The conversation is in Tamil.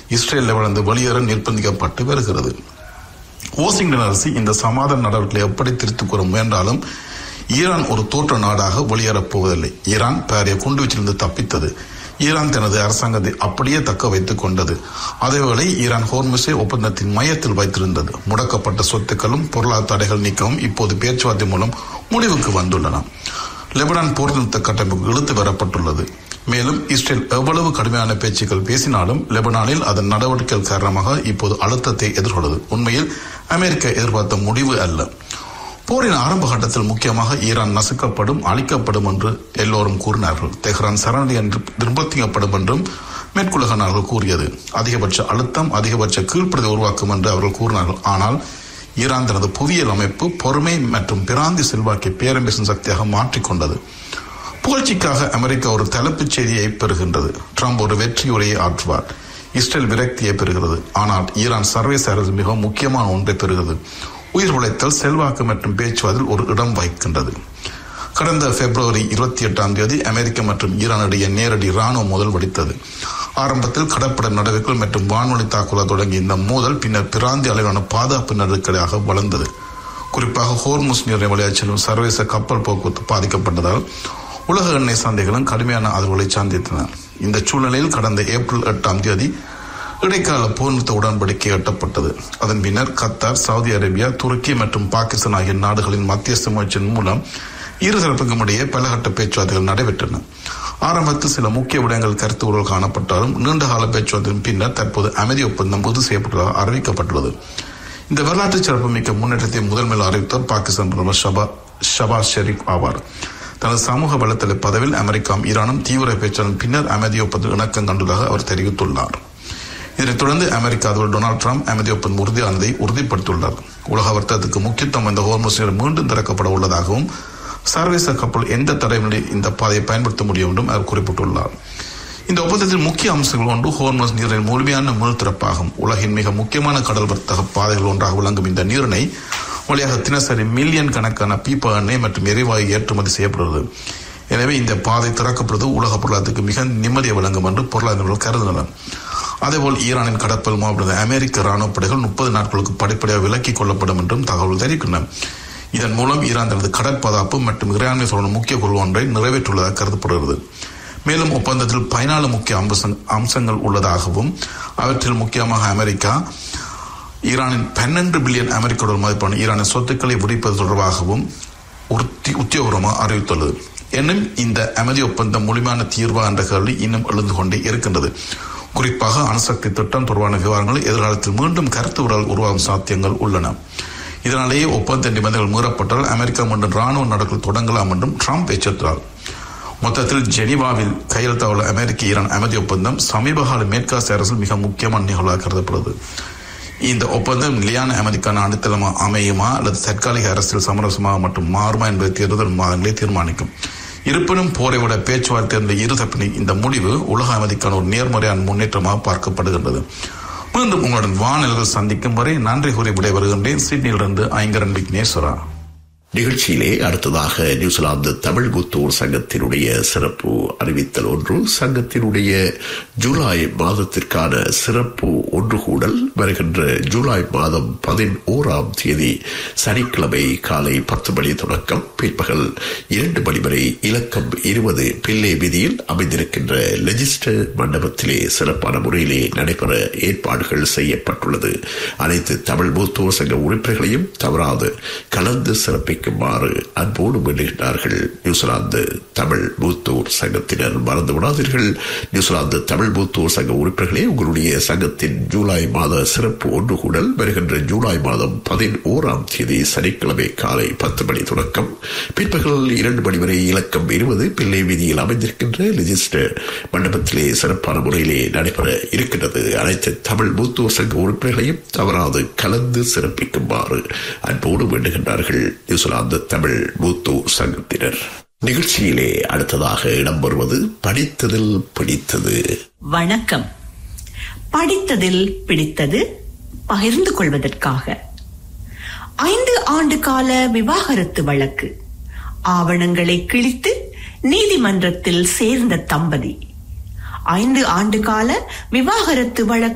இஸ்ரேல் லெபனானிலிருந்து வெளியேற நிர்பந்திக்கப்பட்டு வருகிறது வாஷிங்டன் அரசு இந்த சமாதான நடவடிக்கைகளை எப்படி திருத்திக் கூற முயன்றாலும் ஈரான் ஒரு தோற்ற நாடாக வெளியேறப் போவதில்லை ஈரான் பாரிய குண்டுவீச்சிலிருந்து தப்பித்தது ஈரான் தனது அரசாங்கத்தை அப்படியே தக்க வைத்துக் கொண்டது அதேவேளை ஈரான் ஹோர்முஸை ஒப்பந்தத்தின் மையத்தில் வைத்திருந்தது முடக்கப்பட்ட சொத்துக்களும் பொருளாதார தடைகள் நீக்கவும் இப்போது பேச்சுவார்த்தை மூலம் முடிவுக்கு வந்துள்ளன லெபனான் போர் நிறுத்த கட்டமைப்பு இழுத்து வரப்பட்டுள்ளது மேலும் இஸ்ரேல் எவ்வளவு கடுமையான பேச்சுக்கள் பேசினாலும் லெபனானில் அதன் நடவடிக்கைகள் காரணமாக இப்போது அழுத்தத்தை எதிர்கொள்ளுது உண்மையில் அமெரிக்கா எதிர்பார்த்த முடிவு அல்ல போரின் ஆரம்ப கட்டத்தில் முக்கியமாக ஈரான் நசுக்கப்படும் அழிக்கப்படும் என்று எல்லோரும் கூறினார்கள் தெஹ்ரான் சரணி என்று நிர்பந்திக்கப்படும் என்றும் மேற்குலக நாடுகள் கூறியது அதிகபட்ச அழுத்தம் அதிகபட்ச கீழ்ப்பதை உருவாக்கும் என்று அவர்கள் கூறினார்கள் ஆனால் ஈரான் தனது புவியியல் அமைப்பு பொறுமை மற்றும் பிராந்தி செல்வாக்கை பேரம் பேசும் சக்தியாக மாற்றிக்கொண்டது புகழ்ச்சிக்காக அமெரிக்கா ஒரு தலைப்புச் செய்தியை பெறுகின்றது ட்ரம்ப் ஒரு வெற்றி உரையை ஆற்றுவார் இஸ்ரேல் விரக்தியை பெறுகிறது ஆனால் ஈரான் சர்வதேச அரசு மிகவும் முக்கியமான ஒன்றை பெறுகிறது உயிர் உழைத்தல் செல்வாக்கு மற்றும் பேச்சுவார்த்தையில் ஒரு இடம் வகிக்கின்றது கடந்த பிப்ரவரி இருபத்தி எட்டாம் தேதி அமெரிக்கா மற்றும் ஈரான் இடையே நேரடி ராணுவ மோதல் வெடித்தது ஆரம்பத்தில் கடற்படை நடவடிக்கைகள் மற்றும் வான்வழி தாக்குதல் தொடங்கிய இந்த மோதல் பின்னர் பிராந்திய அளவிலான பாதுகாப்பு நெருக்கடியாக வளர்ந்தது குறிப்பாக ஹோர்முஸ் நீரை வழியாக செல்லும் சர்வதேச கப்பல் போக்குவரத்து பாதிக்கப்பட்டதால் உலக எண்ணெய் சந்தைகளும் கடுமையான அதிர்வுகளை சந்தித்தன இந்த சூழ்நிலையில் கடந்த ஏப்ரல் எட்டாம் தேதி இடைக்கால போர் நிறுத்த உடன்படிக்கை எட்டப்பட்டது அதன் பின்னர் கத்தார் சவுதி அரேபியா துருக்கி மற்றும் பாகிஸ்தான் ஆகிய நாடுகளின் மத்தியஸ்த முயற்சியின் மூலம் இருதரப்புக்கும் இடையே பலகட்ட பேச்சுவார்த்தைகள் நடைபெற்றன ஆரம்பத்தில் சில முக்கிய விடயங்கள் கருத்து உறவு காணப்பட்டாலும் நீண்டகால பேச்சுவார்த்தையின் பின்னர் தற்போது அமைதி ஒப்பந்தம் உறுதி செய்யப்பட்டதாக அறிவிக்கப்பட்டுள்ளது இந்த வரலாற்று சிறப்புமிக்க முன்னேற்றத்தை முதன்மையில் அறிவித்தவர் பாகிஸ்தான் பிரதமர் ஷபா ஷபாஸ் ஷெரீப் ஆவார் தனது சமூக வலைத்தள பதவியில் அமெரிக்காவும் ஈரானும் தீவிர பேச்சாளர் பின்னர் அமைதி ஒப்பந்தம் இணக்கம் கண்டுள்ளதாக அவர் தெரிவித்துள்ளார் இதனைத் தொடர்ந்து அமெரிக்க அதிபர் டொனால்டு ட்ரம்ப் அமைதி ஒப்பந்தம் உறுதியானதை உறுதிப்படுத்தியுள்ளார் உலக வர்த்தகத்துக்கு முக்கியத்துவம் இந்த ஹோர்மோஸ் மீண்டும் திறக்கப்பட உள்ளதாகவும் சர்வதேச கப்பல் எந்த தடையின்றி இந்த பாதையை பயன்படுத்த முடியும் என்றும் அவர் குறிப்பிட்டுள்ளார் இந்த ஒப்பந்தத்தின் முக்கிய அம்சங்கள் ஒன்று ஹோர்மஸ் நீரின் முழுமையான முழு திறப்பாகும் உலகின் மிக முக்கியமான கடல் வர்த்தக பாதைகள் ஒன்றாக விளங்கும் இந்த நீரினை வழியாக தினசரி மில்லியன் கணக்கான பீப்பா எண்ணெய் மற்றும் எரிவாயு ஏற்றுமதி செய்யப்படுகிறது எனவே இந்த பாதை திறக்கப்படுவது உலக பொருளாதாரத்துக்கு மிக நிம்மதியை வழங்கும் என்று பொருளாதாரங்கள் கருதினர் அதேபோல் ஈரானின் கடற்பல் மாவட்ட அமெரிக்க ராணுவ படைகள் முப்பது நாட்களுக்கு படிப்படியாக விலக்கிக் கொள்ளப்படும் என்றும் தகவல் தெரிவிக்கின்றன இதன் மூலம் ஈரான் தனது கடற்பாதுகாப்பு மற்றும் இறையாண்மை சொல்லும் முக்கிய கொள்கை ஒன்றை நிறைவேற்றுள்ளதாக கருதப்படுகிறது மேலும் ஒப்பந்தத்தில் பதினாலு முக்கிய அம்சங்- அம்சங்கள் உள்ளதாகவும் அவற்றில் முக்கியமாக அமெரிக்கா ஈரானின் பன்னெண்டு பில்லியன் அமெரிக்க டாலர் மதிப்பான ஈரானின் சொத்துக்களை விடுவிப்பது தொடர்பாகவும் உறுதி உத்தியோகபூர்வமாக அறிவித்துள்ளது எனினும் இந்த அமைதி ஒப்பந்தம் முழுமையான தீர்வா என்ற கேள்வி இன்னும் எழுந்து கொண்டே இருக்கின்றது குறிப்பாக அணுசக்தி திட்டம் தொடர்பான விவகாரங்கள் எதிர்காலத்தில் மீண்டும் கருத்து உறல் உருவாகும் சாத்தியங்கள் உள்ளன இதனாலேயே ஒப்பந்த நிபந்தனைகள் மீறப்பட்டால் அமெரிக்கா மீண்டும் ராணுவ நடக்கல் தொடங்கலாம் என்றும் ட்ரம்ப் எச்சரித்தார் மொத்தத்தில் ஜெனீவாவில் கையெழுத்தாவுள்ள அமெரிக்க ஈரான் அமைதி ஒப்பந்தம் சமீபகால மேற்காசிய அரசில் மிக முக்கியமான நிகழ்வாக கருதப்படுது இந்த ஒப்பந்தம் நிலையான அமெரிக்கான அடித்தளமா அமையுமா அல்லது தற்காலிக அரசியல் சமரசமாக மட்டும் மாறுமா என்பதை தேர்தல் மாதங்களே தீர்மானிக்கும் இருப்பினும் போரை விட பேச்சுவார்த்தை என்ற இருதப்பினை இந்த முடிவு உலக அமைதிக்கான ஒரு நேர்மறையான முன்னேற்றமாக பார்க்கப்படுகின்றது மீண்டும் உங்களுடன் வானிலைகள் சந்திக்கும் வரை நன்றி கூறி விடைபெறுகின்றேன் சிட்னியிலிருந்து ஐங்கரன் விக்னேஸ்வரா நிகழ்ச்சியிலே அடுத்ததாக நியூசிலாந்து தமிழ் புத்தூர் சங்கத்தினுடைய சிறப்பு அறிவித்தல் ஒன்று சங்கத்தினுடைய ஜூலை மாதத்திற்கான சிறப்பு ஒன்று கூடல் வருகின்ற ஜூலை மாதம் பதினோராம் தேதி சனிக்கிழமை காலை பத்து மணி தொடக்கம் பிற்பகல் இரண்டு மணி வரை இலக்கம் இருபது பிள்ளை வீதியில் அமைந்திருக்கின்ற லெஜிஸ்டர் மண்டபத்திலே சிறப்பான முறையிலே நடைபெற ஏற்பாடுகள் செய்யப்பட்டுள்ளது அனைத்து தமிழ் மூத்தோர் சங்க உறுப்பினர்களையும் தவறாது கலந்து சிறப்பிக்குமாறு அன்போடு வேண்டுகின்றார்கள் நியூசிலாந்து தமிழ் மூத்தோர் சங்கத்தினர் மறந்து விடாதீர்கள் நியூசிலாந்து தமிழ் மூத்தோர் சங்க உறுப்பினர்களே உங்களுடைய சங்கத்தின் ஜூலை மாத சிறப்பு ஒன்று கூடல் வருகின்ற ஜூலை மாதம் பதினோராம் தேதி சனிக்கிழமை காலை பத்து மணி தொடக்கம் பிற்பகல் இரண்டு மணி வரை இலக்கம் இருபது பிள்ளை வீதியில் அமைந்திருக்கின்ற லெஜிஸ்டர் மண்டபத்திலே சிறப்பான முறையிலே நடைபெற இருக்கின்றது அனைத்து தமிழ் மூத்தோர் சங்க உறுப்பினர்களையும் தவறாது கலந்து சிறப்பிக்குமாறு அன்போடு வேண்டுகின்றார்கள் நியூசிலாந்து தமிழ் மூத்தோர் சங்கத்தினர் நிகழ்ச்சியிலே அடுத்ததாக இடம்பெறுவது படித்ததில் பிடித்தது வணக்கம் படித்ததில் பிடித்தது பகிர்ந்து கொள்வதற்காக ஐந்து ஆண்டு கால விவாகரத்து வழக்கு ஆவணங்களை கிழித்து நீதிமன்றத்தில் சேர்ந்த தம்பதி ஐந்து ஆண்டு கால விவாகரத்து வழக்கு